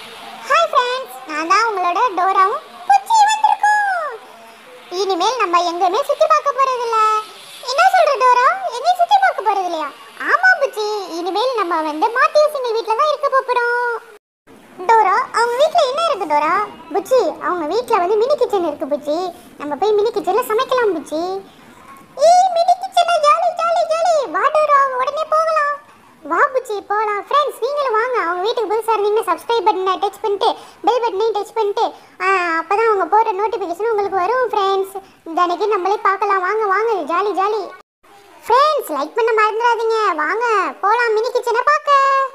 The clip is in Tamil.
ஹாய் ஃப்ரெண்ட்ஸ் நான் தான் உங்களோட டோராவும் புச்சி வந்திருக்கோம் இனிமேல் நம்ம எங்கேயுமே சுத்தி பார்க்க போறது இல்ல என்ன சொல்ற டோரா எங்கேயும் சுத்தி பார்க்க போறது இல்லையா ஆமா புச்சி இனிமேல் நம்ம வந்து மாத்திய சிங்கிள் வீட்ல தான் இருக்க போறோம் டோரா அவங்க வீட்ல என்ன இருக்கு டோரா புச்சி அவங்க வீட்ல வந்து மினி கிச்சன் இருக்கு புச்சி நம்ம போய் மினி கிச்சன்ல சமைக்கலாம் புச்சி ஈ mini kitchen jolly jolly jolly வா டோரா உடனே போகலாம் வா புச்சி போகலாம் ஃப்ரெண்ட்ஸ் நீங்களும் வாங்க அவங்க வீட்டுக்கு புதுசாக இருந்தீங்கன்னா சப்ஸ்கிரைப் பட்டனை டச் பண்ணிட்டு பெல் பட்டனையும் டச் பண்ணிட்டு அப்போ தான் அவங்க போடுற நோட்டிஃபிகேஷன் உங்களுக்கு வரும் ஃப்ரெண்ட்ஸ் தினைக்கு நம்மளே பார்க்கலாம் வாங்க வாங்க ஜாலி ஜாலி ஃப்ரெண்ட்ஸ் லைக் பண்ண மறந்துடாதீங்க வாங்க போகலாம் மினி கிச்சனை பார்க்க